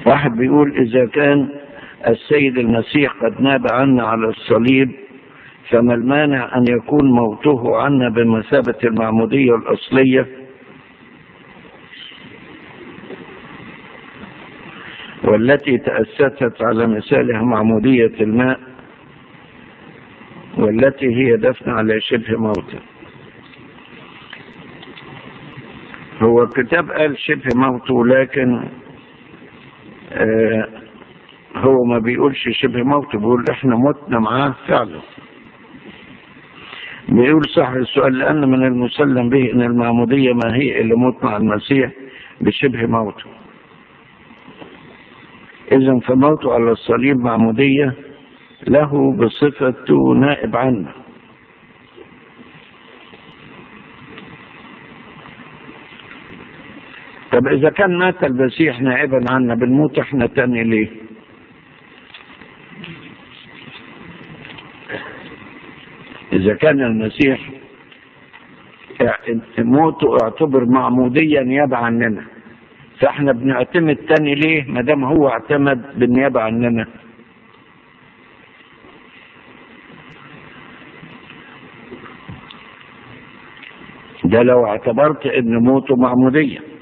واحد بيقول إذا كان السيد المسيح قد ناب عنا على الصليب فما المانع أن يكون موته عنا بمثابة المعمودية الأصلية والتي تأسست على مثالها معمودية الماء والتي هي دفن على شبه موته هو الكتاب قال شبه موته لكن آه هو ما بيقولش شبه موته بيقول احنا متنا معاه فعلا بيقول صح السؤال لأن من المسلم به أن المعمودية ما هي إلا موت مع المسيح بشبه موته إذا فموته على الصليب معمودية له بصفته نائب عنا طب إذا كان مات المسيح نائبا عنا بنموت احنا تاني ليه؟ إذا كان المسيح موته اعتبر معموديا نيابة عننا فاحنا بنعتمد تاني ليه ما دام هو اعتمد بالنيابة عننا ده لو اعتبرت ان موته معمودية